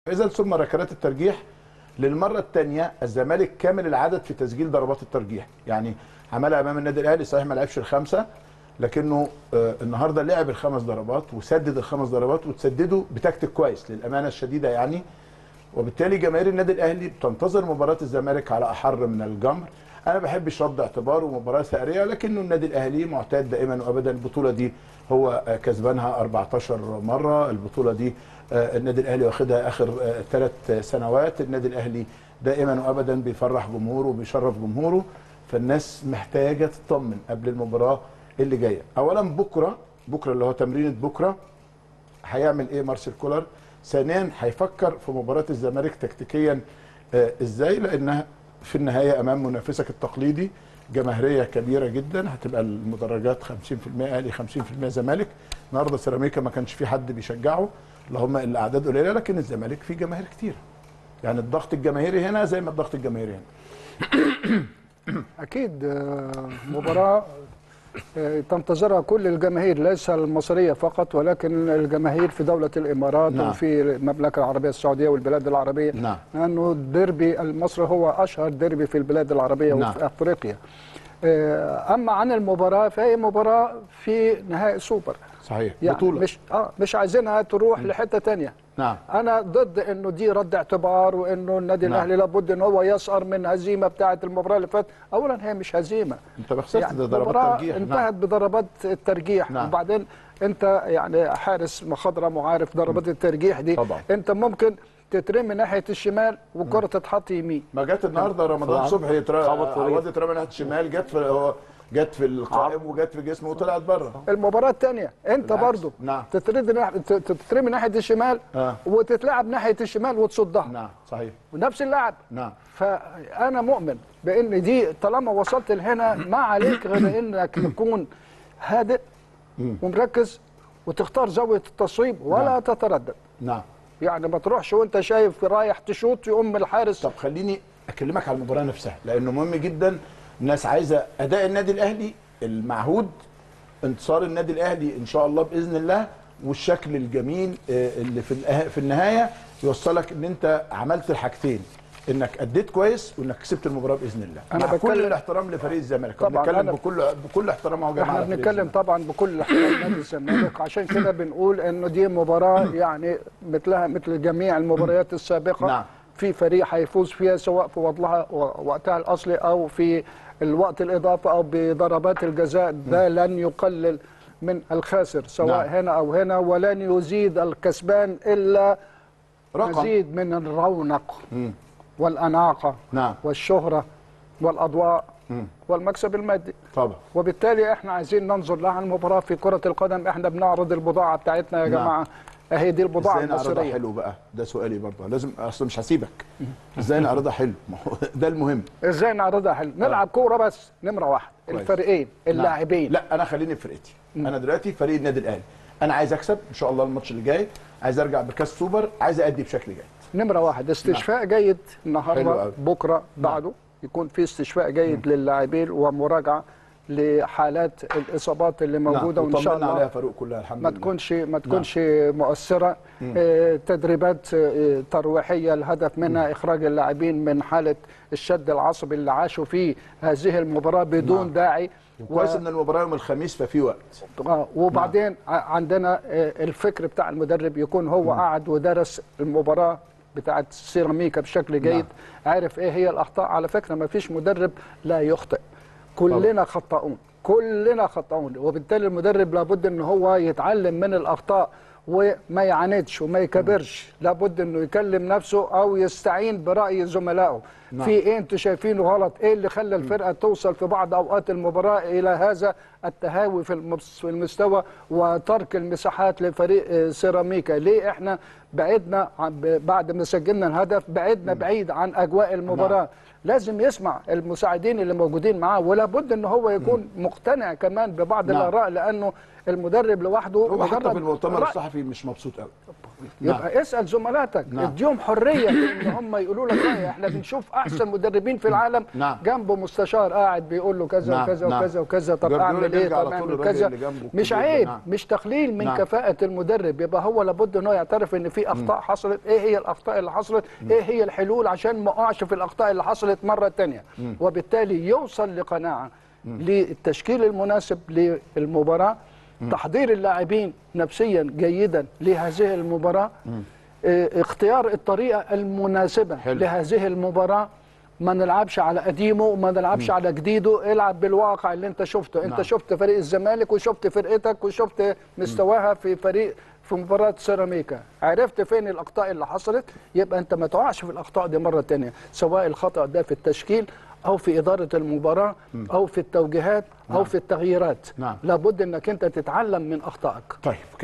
اذا ثم ركلات الترجيح للمره الثانيه الزمالك كامل العدد في تسجيل ضربات الترجيح يعني عملها امام النادي الاهلي صحيح ما لعبش الخمسه لكنه آه النهارده لعب الخمس ضربات وسدد الخمس ضربات وتسدده بتكتيك كويس للامانه الشديده يعني وبالتالي جماهير النادي الاهلي بتنتظر مباراه الزمالك على احر من الجمر انا ما بحبش رد اعتبار ومباراه ثأريه لكنه النادي الاهلي معتاد دائما وابدا البطوله دي هو آه، كسبانها 14 مره البطوله دي آه، النادي الاهلي واخدها اخر ثلاث سنوات النادي الاهلي دائما وابدا بيفرح جمهوره وبيشرف جمهوره فالناس محتاجه تطمن قبل المباراه اللي جايه اولا بكره بكره اللي هو تمرينه بكره هيعمل ايه مارسيل كولر ثانيا هيفكر في مباراه الزمالك تكتيكيا آه، ازاي لانها في النهايه امام منافسك التقليدي جماهيريه كبيره جدا هتبقى المدرجات 50% اهلي 50% زمالك النهارده سيراميكا ما كانش في حد بيشجعه اللهم الا اعداد قليله لكن الزمالك فيه جماهير كتير يعني الضغط الجماهيري هنا زي ما الضغط الجماهيري هنا اكيد آه، مباراه آه، تنتظرها كل الجماهير ليس المصريه فقط ولكن الجماهير في دوله الامارات نعم. وفي المملكه العربيه السعوديه والبلاد العربيه نعم. لانه الديربي المصري هو اشهر ديربي في البلاد العربيه نعم. وفي افريقيا آه، اما عن المباراه فهي مباراه في نهائي سوبر صحيح يعني بطوله مش اه مش عايزينها تروح لحته تانية نعم انا ضد انه دي رد اعتبار وانه النادي نعم. الاهلي لابد ان هو يسأر من هزيمه بتاعه المباراه اللي فاتت اولا هي مش هزيمه انت خسرت يعني ده ضربات المباراة ترجيح انتهت بضربات الترجيح نعم. وبعدين انت يعني حارس مخضرم وعارف ضربات الترجيح دي طبعا. انت ممكن تترمي ناحيه الشمال والكره تتحط يمين ما جت النهارده رمضان طبعا. صبحي يتر- خبط في عواد اترمى ناحيه الشمال جت في هو جت في القائم وجت في جسمه وطلعت بره المباراه الثانيه انت بالعكس. برضو نعم. تترد ناح- ت- تترمي ناحيه الشمال آه. وتتلعب ناحيه الشمال وتصدها نعم صحيح ونفس اللاعب نعم فانا مؤمن بان دي طالما وصلت لهنا ما عليك غير انك تكون هادئ ومركز وتختار زاويه التصويب ولا نعم. تتردد نعم يعني ما تروحش وانت شايف رايح تشوط يقوم الحارس طب خليني اكلمك على المباراه نفسها لانه مهم جدا الناس عايزه اداء النادي الاهلي المعهود انتصار النادي الاهلي ان شاء الله باذن الله والشكل الجميل آه، اللي في الأه- في النهايه يوصلك ان انت عملت الحاجتين انك اديت كويس وانك كسبت المباراه باذن الله أنا مع كل بتكلم- الاحترام لفريق الزمالك طبعاً بنتكلم أنا- بكل بكل احترام اهو يا جماعه احنا على فريق بنتكلم الزمالك. طبعا بكل احترام نادي الزمالك عشان كده بنقول انه دي مباراه يعني مثلها مثل جميع المباريات السابقه نعم. في فريق هيفوز فيها سواء في وضعها وقتها الاصلي او في الوقت الاضافي او بضربات الجزاء ده لن يقلل من الخاسر سواء نعم. هنا او هنا ولن يزيد الكسبان الا رقم مزيد من الرونق والاناقه نعم والشهره والاضواء مم. والمكسب المادي طبعا وبالتالي احنا عايزين ننظر لها المباراه في كره القدم احنا بنعرض البضاعه بتاعتنا يا نعم. جماعه اهي دي البضاعه ازاي نعرضها المصريه حلو بقى ده سؤالي برضه لازم اصل مش هسيبك ازاي نعرضها حلو ما هو ده المهم ازاي نعرضها حلو نلعب كوره بس نمره واحد كويس. الفريقين اللاعبين لا انا خليني في فرقتي انا دلوقتي فريق النادي الاهلي انا عايز اكسب ان شاء الله الماتش اللي جاي عايز ارجع بكاس سوبر عايز ادي بشكل جيد نمره واحد استشفاء جيد حلو النهارده أوي. بكره بعده يكون في استشفاء جيد للاعبين ومراجعه لحالات الاصابات اللي موجوده وان شاء وطمنا الله عليها فاروق كلها الحمد ما لله تكونش ما تكونش مؤثره آه، تدريبات آه، ترويحيه الهدف منها اخراج اللاعبين من حاله الشد العصبي اللي عاشوا فيه هذه المباراه بدون نعم. داعي كويس ان المباراه يوم الخميس ففي وقت آه، وبعدين ع- عندنا آه، الفكر بتاع المدرب يكون هو قاعد ودرس المباراه بتاعت سيراميكا بشكل جيد نعم. عارف ايه هي الاخطاء على فكره ما فيش مدرب لا يخطئ كلنا خطاؤون كلنا خطاؤون وبالتالي المدرب لابد ان هو يتعلم من الاخطاء وما يعاندش وما يكبرش لابد انه يكلم نفسه او يستعين براي زملائه نعم. في ايه انتوا شايفينه غلط ايه اللي خلى الفرقه توصل في بعض اوقات المباراه الى هذا التهاوي في المس- في المستوى وترك المساحات لفريق آه، سيراميكا ليه احنا بعدنا عن- ب- بعد ما سجلنا الهدف بعدنا بعيد عن اجواء المباراه نعم. لازم يسمع المساعدين اللي موجودين معاه ولا بد ان هو يكون مقتنع كمان ببعض نعم. الاراء لانه المدرب لوحده هو حتى مجرد في المؤتمر رأي. الصحفي مش مبسوط قوي نعم. يبقى اسال زملاتك نعم. اديهم حريه في ان هم يقولوا لك رأي احنا بنشوف احسن مدربين في العالم نعم. جنبه مستشار قاعد بيقول له كذا نعم. وكذا نعم. وكذا وكذا طب جوارديولا اعمل ايه بيرجع على طب طول اعمل الراجل كذا اللي جنبه مش الكبير ده. عيب نعم. مش تقليل من نعم. كفاءه المدرب يبقى هو لابد ان هو يعترف ان في اخطاء حصلت ايه هي الاخطاء اللي حصلت ايه هي الحلول عشان ما اقعش في الاخطاء اللي حصلت مره تانية وبالتالي يوصل لقناعه للتشكيل المناسب للمباراه تحضير اللاعبين نفسيا جيدا لهذه المباراه اه، اختيار الطريقه المناسبه حلو. لهذه المباراه ما نلعبش على قديمه وما نلعبش على جديده العب بالواقع اللي انت شفته انت نعم. شفت فريق الزمالك وشفت فرقتك وشفت مستواها في فريق في مباراة سيراميكا عرفت فين الأخطاء اللي حصلت يبقى أنت ما تقعش في الأخطاء دي مرة تانية سواء الخطأ ده في التشكيل أو في إدارة المباراة أو في التوجيهات أو في التغييرات نعم. لابد أنك أنت تتعلم من أخطائك طيب